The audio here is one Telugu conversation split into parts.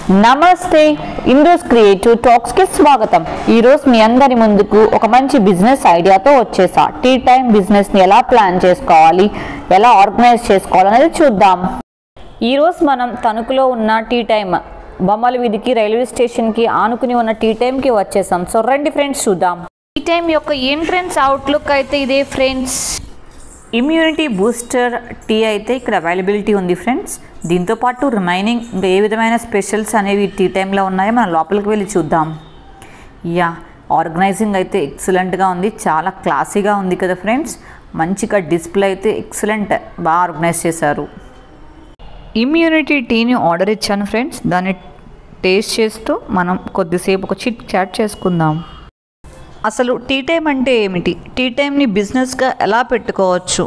నమస్తే ఇండోస్ క్రియేటివ్ టాక్స్ కి స్వాగతం ఈ రోజు మీ అందరి ముందుకు ఒక మంచి బిజినెస్ ఐడియాతో వచ్చేసా టీ టైం బిజినెస్ ని ఎలా ప్లాన్ చేసుకోవాలి ఎలా ఆర్గనైజ్ చేసుకోవాలి అనేది చూద్దాం ఈ రోజు మనం తణుకులో ఉన్న టీ టైం బొమ్మల వీధికి రైల్వే స్టేషన్ కి ఆనుకుని ఉన్న టీ టైం కి వచ్చేసాం సో రండి ఫ్రెండ్స్ చూద్దాం టీ టైం యొక్క ఎంట్రన్స్ అవుట్లుక్ అయితే ఇదే ఫ్రెండ్స్ ఇమ్యూనిటీ బూస్టర్ టీ అయితే ఇక్కడ అవైలబిలిటీ ఉంది ఫ్రెండ్స్ దీంతో పాటు రిమైనింగ్ ఇంకా ఏ విధమైన స్పెషల్స్ అనేవి టీ టైంలో ఉన్నాయో మనం లోపలికి వెళ్ళి చూద్దాం యా ఆర్గనైజింగ్ అయితే ఎక్సలెంట్గా ఉంది చాలా క్లాసీగా ఉంది కదా ఫ్రెండ్స్ మంచిగా డిస్ప్లే అయితే ఎక్సలెంట్ బాగా ఆర్గనైజ్ చేశారు ఇమ్యూనిటీ టీని ఆర్డర్ ఇచ్చాను ఫ్రెండ్స్ దాన్ని టేస్ట్ చేస్తూ మనం కొద్దిసేపు ఒక చిట్ చాట్ చేసుకుందాం అసలు టీ టైం అంటే ఏమిటి టీ టైంని బిజినెస్గా ఎలా పెట్టుకోవచ్చు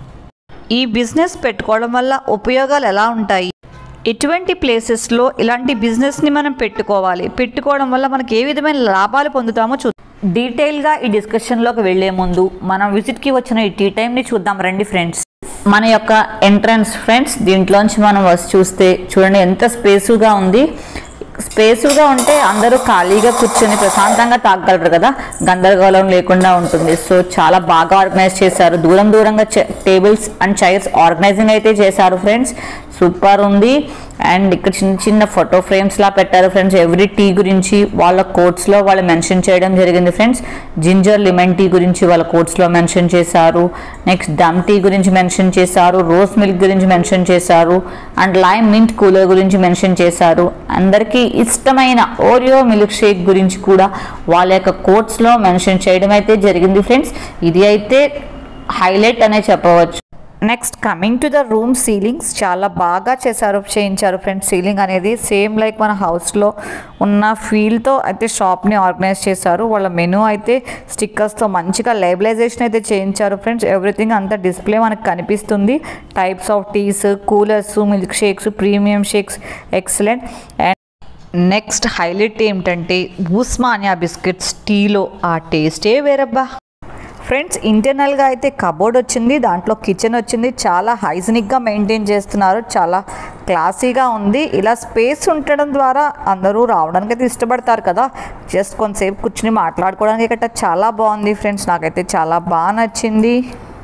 ఈ బిజినెస్ పెట్టుకోవడం వల్ల ఉపయోగాలు ఎలా ఉంటాయి ఎటువంటి ప్లేసెస్లో ఇలాంటి బిజినెస్ని మనం పెట్టుకోవాలి పెట్టుకోవడం వల్ల మనకి ఏ విధమైన లాభాలు పొందుతామో చూ డీటెయిల్గా ఈ డిస్కషన్లోకి వెళ్లే ముందు మనం విజిట్కి వచ్చిన ఈ టీ టైంని చూద్దాం రండి ఫ్రెండ్స్ మన యొక్క ఎంట్రన్స్ ఫ్రెండ్స్ దీంట్లోంచి మనం వచ్చి చూస్తే చూడండి ఎంత స్పేసుగా ఉంది స్పేసుగా ఉంటే అందరూ ఖాళీగా కూర్చొని ప్రశాంతంగా తాగగలరు కదా గందరగోళం లేకుండా ఉంటుంది సో చాలా బాగా ఆర్గనైజ్ చేశారు దూరం దూరంగా టేబుల్స్ అండ్ చైర్స్ ఆర్గనైజింగ్ అయితే చేశారు ఫ్రెండ్స్ సూపర్ ఉంది అండ్ ఇక్కడ చిన్న చిన్న ఫోటో ఫ్రేమ్స్ లా పెట్టారు ఫ్రెండ్స్ ఎవ్రీ టీ గురించి వాళ్ళ కోట్స్ లో వాళ్ళు మెన్షన్ చేయడం జరిగింది ఫ్రెండ్స్ జింజర్ లెమన్ టీ గురించి వాళ్ళ కోట్స్ లో మెన్షన్ చేశారు నెక్స్ట్ డమ్ టీ గురించి మెన్షన్ చేశారు రోస్ మిల్క్ గురించి మెన్షన్ చేశారు అండ్ లైమ్ మింట్ కూలర్ గురించి మెన్షన్ చేశారు అందరికీ ఇష్టమైన ఓరియో మిల్క్ షేక్ గురించి కూడా వాళ్ళ యొక్క కోట్స్ లో మెన్షన్ చేయడం అయితే జరిగింది ఫ్రెండ్స్ ఇది అయితే హైలైట్ అనే చెప్పవచ్చు next coming to the room ceilings చాలా బాగా చేశారు చేయించారు ఫ్రెండ్స్ సీలింగ్ అనేది సేమ్ లైక్ మన హౌస్లో ఉన్న ఫీల్తో అయితే షాప్ని ఆర్గనైజ్ చేశారు వాళ్ళ మెనూ అయితే స్టిక్కర్స్తో మంచిగా లేబలైజేషన్ అయితే చేయించారు ఫ్రెండ్స్ ఎవ్రీథింగ్ అంతా డిస్ప్లే మనకు కనిపిస్తుంది types of teas coolers milk shakes premium shakes excellent and next highlight ఏమిటంటే ఉస్మానియా బిస్కెట్స్ టీలో ఆ టేస్టే వేరబ్బా ఫ్రెండ్స్ ఇంటర్నల్గా అయితే కబోర్డ్ వచ్చింది దాంట్లో కిచెన్ వచ్చింది చాలా హైజీనిక్గా మెయింటైన్ చేస్తున్నారు చాలా క్లాసీగా ఉంది ఇలా స్పేస్ ఉండడం ద్వారా అందరూ రావడానికి అయితే ఇష్టపడతారు కదా జస్ట్ కొంతసేపు కూర్చుని మాట్లాడుకోవడానికి గట్రా చాలా బాగుంది ఫ్రెండ్స్ నాకైతే చాలా బాగా నచ్చింది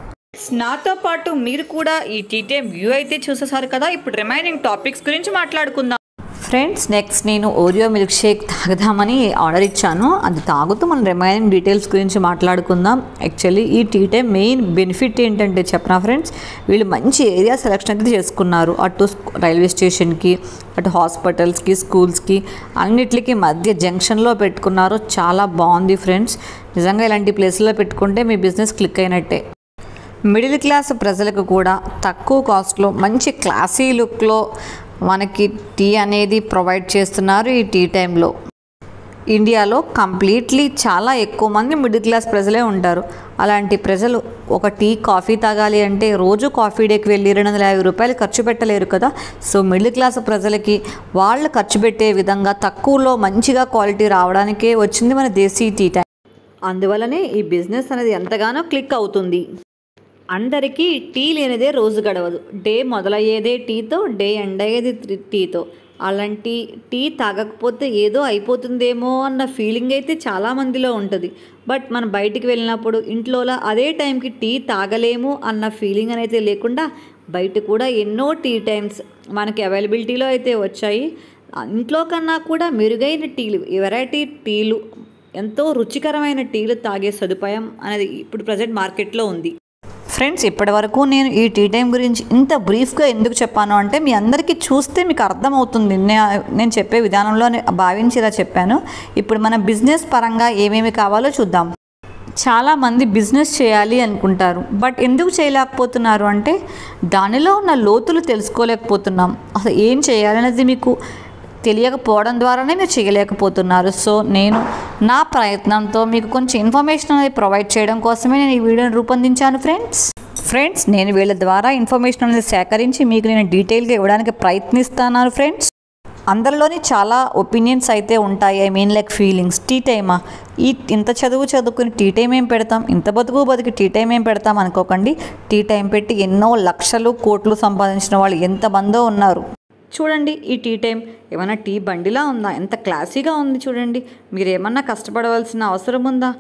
నాతో పాటు మీరు కూడా ఈ టీటీఎం వ్యూ అయితే చూసేసారు కదా ఇప్పుడు రిమైనింగ్ టాపిక్స్ గురించి మాట్లాడుకుందాం ఫ్రెండ్స్ నెక్స్ట్ నేను ఓరియో మిల్క్ షేక్ తాగుదామని ఆర్డర్ ఇచ్చాను అది తాగుతూ మనం రిమైనింగ్ డీటెయిల్స్ గురించి మాట్లాడుకుందాం యాక్చువల్లీ ఈ టీ టైం మెయిన్ బెనిఫిట్ ఏంటంటే చెప్పనా ఫ్రెండ్స్ వీళ్ళు మంచి ఏరియా సెలెక్షన్ అయితే చేసుకున్నారు అటు రైల్వే స్టేషన్కి అటు హాస్పిటల్స్కి స్కూల్స్కి అన్నిటికీ మధ్య జంక్షన్లో పెట్టుకున్నారు చాలా బాగుంది ఫ్రెండ్స్ నిజంగా ఇలాంటి ప్లేస్లో పెట్టుకుంటే మీ బిజినెస్ క్లిక్ అయినట్టే మిడిల్ క్లాస్ ప్రజలకు కూడా తక్కువ కాస్ట్లో మంచి క్లాసీ లుక్లో మనకి టీ అనేది ప్రొవైడ్ చేస్తున్నారు ఈ టీ టైంలో ఇండియాలో కంప్లీట్లీ చాలా ఎక్కువ మంది మిడిల్ క్లాస్ ప్రజలే ఉంటారు అలాంటి ప్రజలు ఒక టీ కాఫీ తాగాలి అంటే రోజు కాఫీ డేకి వెళ్ళి రెండు వందల యాభై రూపాయలు ఖర్చు పెట్టలేరు కదా సో మిడిల్ క్లాస్ ప్రజలకి వాళ్ళు ఖర్చు పెట్టే విధంగా తక్కువలో మంచిగా క్వాలిటీ రావడానికే వచ్చింది మన దేశీ టీ టైం అందువలనే ఈ బిజినెస్ అనేది ఎంతగానో క్లిక్ అవుతుంది అందరికీ టీ లేనిదే రోజు గడవదు డే మొదలయ్యేదే టీతో డే ఎండ్ అయ్యేది త్రి- టీతో అలాంటి టీ తాగకపోతే ఏదో అయిపోతుందేమో అన్న ఫీలింగ్ అయితే చాలా మందిలో ఉంటుంది బట్ మనం బయటికి వెళ్ళినప్పుడు ఇంట్లోలా అదే టైంకి టీ తాగలేము అన్న ఫీలింగ్ అనేది లేకుండా బయట కూడా ఎన్నో టీ టైమ్స్ మనకి అవైలబిలిటీలో అయితే వచ్చాయి ఆ ఇంట్లో కన్నా కూడా మెరుగైన టీలు వెరైటీ టీలు ఎంతో రుచికరమైన టీలు తాగే సదుపాయం అనేది ఇప్పుడు ప్రజెంట్ మార్కెట్లో ఉంది ఫ్రెండ్స్ ఇప్పటి వరకు నేను ఈ టీ టైం గురించి ఇంత బ్రీఫ్గా ఎందుకు చెప్పాను అంటే మీ అందరికీ చూస్తే మీకు అర్థమవుతుంది నే- నేను చెప్పే విధానంలో భావించి ఇలా చెప్పాను ఇప్పుడు మన బిజినెస్ పరంగా ఏమేమి కావాలో చూద్దాం చాలామంది బిజినెస్ చేయాలి అనుకుంటారు బట్ ఎందుకు చేయలేకపోతున్నారు అంటే దానిలో ఉన్న లోతులు తెలుసుకోలేకపోతున్నాం అసలు ఏం చేయాలనేది మీకు తెలియకపోవడం ద్వారానే మీరు చేయలేకపోతున్నారు సో నేను నా ప్రయత్నంతో మీకు కొంచెం ఇన్ఫర్మేషన్ అనేది ప్రొవైడ్ చేయడం కోసమే నేను ఈ వీడియోని రూపొందించాను ఫ్రెండ్స్ ఫ్రెండ్స్ నేను వీళ్ళ ద్వారా ఇన్ఫర్మేషన్ అనేది సేకరించి మీకు నేను డీటెయిల్గా ఇవ్వడానికి ప్రయత్నిస్తున్నాను ఫ్రెండ్స్ అందరిలోని చాలా ఒపీనియన్స్ అయితే ఉంటాయి I mean like feelings tea టైమా ఈ ఇంత చదువు చదువుకుని టీ టైం ఏం పెడతాం ఇంత బతుకు బతికి టీ టైం ఏం పెడతాం అనుకోకండి టీ టైం పెట్టి ఎన్నో లక్షలు కోట్లు సంపాదించిన వాళ్ళు ఎంతమందో ఉన్నారు చూడండి ఈ టీ టైం ఏమైనా టీ బండిలా ఉందా ఎంత క్లాసీగా ఉంది చూడండి మీరు ఏమన్నా కష్టపడవలసిన అవసరం ఉందా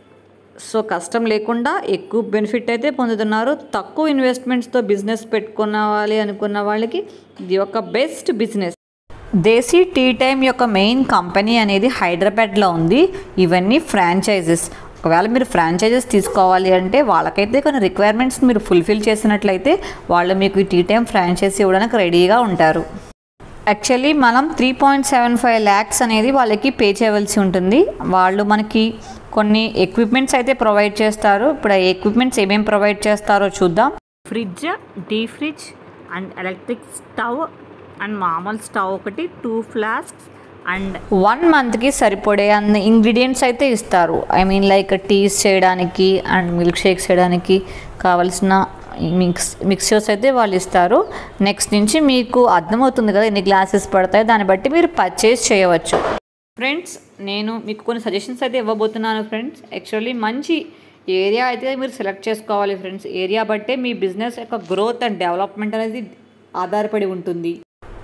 సో కష్టం లేకుండా ఎక్కువ బెనిఫిట్ అయితే పొందుతున్నారు తక్కువ ఇన్వెస్ట్మెంట్స్తో బిజినెస్ పెట్టుకోవాలి అనుకున్న వాళ్ళకి ఇది ఒక best business Desi tea time యొక్క మెయిన్ కంపెనీ అనేది హైదరాబాద్లో ఉంది ఇవన్నీ ఫ్రాంచైజెస్ ఒకవేళ మీరు ఫ్రాంచైజెస్ తీసుకోవాలి అంటే వాళ్ళకైతే కొన్ని రిక్వైర్మెంట్స్ మీరు ఫుల్ఫిల్ చేసినట్లయితే వాళ్ళు మీకు ఈ టీ టైమ్ ఫ్రాంచైజీ ఇవ్వడానికి రెడీగా ఉంటారు యాక్చువల్లీ మనం three point seven five lakhs అనేది వాళ్ళకి పే చేయవలసి ఉంటుంది వాళ్ళు మనకి కొన్ని ఎక్విప్మెంట్స్ అయితే ప్రొవైడ్ చేస్తారు ఇప్పుడు ఆ ఎక్విప్మెంట్స్ ఏమేమి ప్రొవైడ్ చేస్తారో చూద్దాం fridge D fridge and electric stove and మామూలు స్టవ్ ఒకటి టూ ఫ్లాస్క్స్ అండ్ వన్ మంత్కి సరిపడే అన్ని ఇంగ్రీడియంట్స్ అయితే ఇస్తారు ఐ మీన్ లైక్ టీస్ చేయడానికి అండ్ మిల్క్ షేక్స్ చేయడానికి కావలసిన మిక్స్ మిక్చర్స్ అయితే వాళ్ళు ఇస్తారు నెక్స్ట్ నుంచి మీకు అర్థమవుతుంది కదా ఎన్ని గ్లాసెస్ పడతాయి దాన్ని బట్టి మీరు పర్చేస్ చేయవచ్చు ఫ్రెండ్స్ నేను మీకు కొన్ని సజెషన్స్ అయితే ఇవ్వబోతున్నాను ఫ్రెండ్స్ యాక్చువల్లీ మంచి ఏరియా అయితే మీరు సెలెక్ట్ చేసుకోవాలి ఫ్రెండ్స్ ఏరియా బట్టే మీ బిజినెస్ యొక్క గ్రోత్ అండ్ డెవలప్మెంట్ అనేది ఆధారపడి ఉంటుంది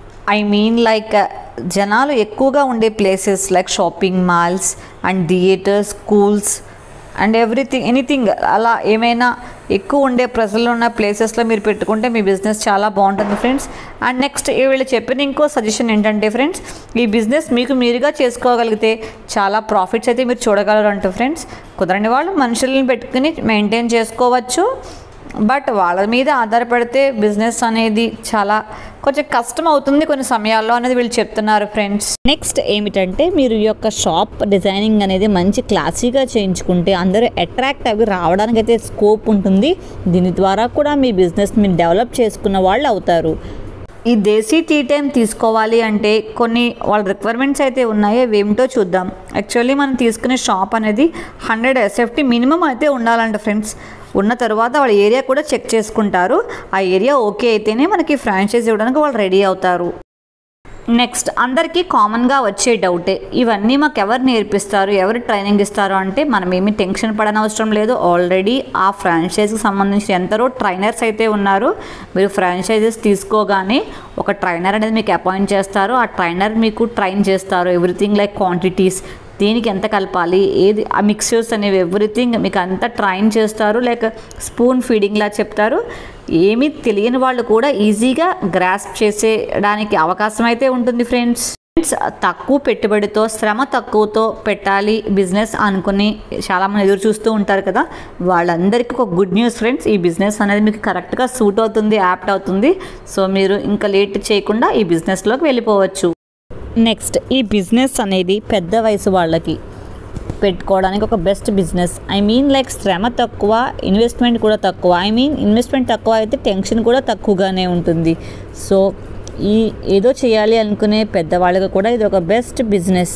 ఐ మీన్ లైక్ జనాలు ఎక్కువగా ఉండే places like shopping malls and theatres schools and everything anything అలా ఏమైనా ఎక్కువ ఉండే ప్రజలు ఉన్న ప్లేసెస్లో మీరు పెట్టుకుంటే మీ బిజినెస్ చాలా బాగుంటుంది ఫ్రెండ్స్ అండ్ నెక్స్ట్ వీళ్ళు చెప్పిన ఇంకో సజెషన్ ఏంటంటే ఫ్రెండ్స్ ఈ బిజినెస్ మీకు మీరుగా చేసుకోగలిగితే చాలా ప్రాఫిట్స్ అయితే మీరు చూడగలరు అంటూ ఫ్రెండ్స్ కుదరని వాళ్ళు మనుషులను పెట్టుకుని మెయింటైన్ చేసుకోవచ్చు బట్ వాళ్ళ మీద ఆధారపడితే బిజినెస్ అనేది చాలా కొంచెం కష్టం అవుతుంది కొన్ని సమయాల్లో అనేది వీళ్ళు చెప్తున్నారు ఫ్రెండ్స్ నెక్స్ట్ ఏమిటంటే మీరు ఈ యొక్క షాప్ డిజైనింగ్ అనేది మంచి క్లాసీగా చేయించుకుంటే అందరూ అట్రాక్ట్ అవి రావడానికి అయితే స్కోప్ ఉంటుంది దీని ద్వారా కూడా మీ బిజినెస్ మీరు డెవలప్ చేసుకున్న వాళ్ళు అవుతారు ఈ దేశీ టీ టైం తీసుకోవాలి అంటే కొన్ని వాళ్ళ రిక్వైర్మెంట్స్ అయితే ఉన్నాయో అవి ఏమిటో చూద్దాం యాక్చువల్లీ మనం తీసుకునే షాప్ అనేది హండ్రెడ్ ఎస్ఎఫ్టీ మినిమం అయితే ఉండాలంట ఫ్రెండ్స్ ఉన్న తర్వాత వాళ్ళ ఏరియా కూడా చెక్ చేసుకుంటారు ఆ ఏరియా ఓకే అయితేనే మనకి ఫ్రాంచైజ్ ఇవ్వడానికి వాళ్ళు రెడీ అవుతారు నెక్స్ట్ అందరికీ కామన్గా వచ్చే డౌటే ఇవన్నీ మాకు ఎవరు నేర్పిస్తారు ఎవరు ట్రైనింగ్ ఇస్తారు అంటే మనం ఏమీ టెన్షన్ పడనవసరం లేదు ఆల్రెడీ ఆ ఫ్రాంచైజీకి సంబంధించిన ఎందరో ట్రైనర్స్ అయితే ఉన్నారు మీరు ఫ్రాంచైజెస్ తీసుకోగానే ఒక ట్రైనర్ అనేది మీకు అపాయింట్ చేస్తారు ఆ ట్రైనర్ మీకు ట్రైన్ చేస్తారు ఎవ్రీథింగ్ లైక్ క్వాంటిటీస్ దేనికి ఎంత కలపాలి ఏది ఆ మిక్చర్స్ అనేవి ఎవ్రీథింగ్ మీకు అంతా ట్రైన్ చేస్తారు లైక్ స్పూన్ ఫీడింగ్లా చెప్తారు ఏమీ తెలియని వాళ్ళు కూడా ఈజీగా గ్రాస్ప్ చేసేయడానికి అవకాశం అయితే ఉంటుంది ఫ్రెండ్స్ ఫ్రెండ్స్ తక్కువ పెట్టుబడితో శ్రమ తక్కువతో పెట్టాలి బిజినెస్ అనుకుని చాలామంది ఎదురు చూస్తూ ఉంటారు కదా వాళ్ళందరికీ ఒక గుడ్ న్యూస్ ఫ్రెండ్స్ ఈ బిజినెస్ అనేది మీకు కరెక్ట్గా సూట్ అవుతుంది యాప్ట్ అవుతుంది సో మీరు ఇంకా లేట్ చేయకుండా ఈ బిజినెస్లోకి వెళ్ళిపోవచ్చు నెక్స్ట్ ఈ బిజినెస్ అనేది పెద్ద వయసు వాళ్ళకి పెట్టుకోవడానికి ఒక best business I mean like శ్రమ తక్కువ ఇన్వెస్ట్మెంట్ కూడా తక్కువ ఐ మీన్ ఇన్వెస్ట్మెంట్ తక్కువ అయితే టెన్షన్ కూడా తక్కువగానే ఉంటుంది సో ఈ ఏదో చేయాలి అనుకునే పెద్దవాళ్ళకి కూడా ఇది ఒక బెస్ట్ బిజినెస్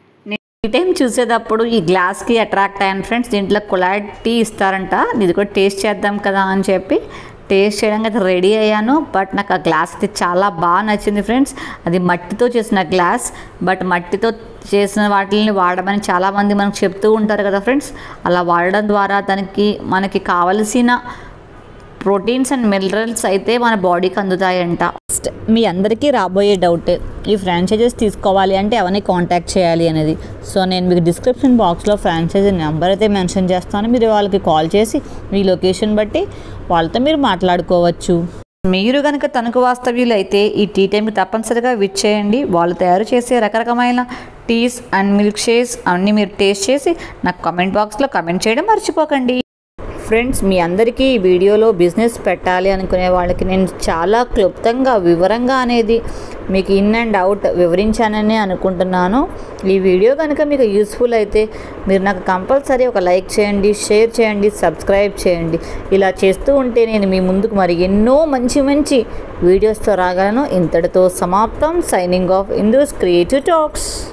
ఈ టైం చూసేటప్పుడు ఈ గ్లాస్కి అట్రాక్ట్ అయ్యాను ఫ్రెండ్స్ దీంట్లో కొలాటీ ఇస్తారంట ఇది కూడా టేస్ట్ చేద్దాం కదా అని చెప్పి టేస్ట్ చేయడానికి అయితే రెడీ అయ్యాను బట్ నాకు ఆ గ్లాస్ అయితే చాలా బాగా నచ్చింది ఫ్రెండ్స్ అది మట్టితో చేసిన గ్లాస్ బట్ మట్టితో చేసిన వాటిని వాడమని చాలామంది మనకు చెప్తూ ఉంటారు కదా ఫ్రెండ్స్ అలా వాడడం ద్వారా దానికి మనకి కావలసిన ప్రోటీన్స్ అండ్ మినరల్స్ అయితే మన బాడీకి అందుతాయంట నెక్స్ట్ మీ అందరికీ రాబోయే డౌట్ ఈ ఫ్రాంచైజెస్ తీసుకోవాలి అంటే ఎవరిని కాంటాక్ట్ చేయాలి అనేది సో నేను మీకు డిస్క్రిప్షన్ బాక్స్లో ఫ్రాంచైజీ నెంబర్ అయితే మెన్షన్ చేస్తాను మీరు వాళ్ళకి కాల్ చేసి మీ లొకేషన్ బట్టి వాళ్ళతో మీరు మాట్లాడుకోవచ్చు మీరు కనుక తణుకు వాస్తవ్యులు అయితే ఈ టీ టైంకి తప్పనిసరిగా విచ్ చేయండి వాళ్ళు తయారు చేసే రకరకమైన టీస్ అండ్ మిల్క్ షేక్స్ అన్నీ మీరు టేస్ట్ చేసి నాకు కామెంట్ బాక్స్లో కమెంట్ చేయడం మర్చిపోకండి ఫ్రెండ్స్ మీ అందరికీ ఈ వీడియోలో బిజినెస్ పెట్టాలి అనుకునే వాళ్ళకి నేను చాలా క్లుప్తంగా వివరంగా అనేది మీకు ఇన్ అండ్ అవుట్ వివరించానని అనుకుంటున్నాను ఈ వీడియో కనుక మీకు యూస్ఫుల్ అయితే మీరు నాకు కంపల్సరీ ఒక లైక్ చేయండి షేర్ చేయండి సబ్స్క్రైబ్ చేయండి ఇలా చేస్తూ ఉంటే నేను మీ ముందుకు మరి ఎన్నో మంచి మంచి వీడియోస్తో రాగలను ఇంతటితో సమాప్తం signing off Indu's creative talks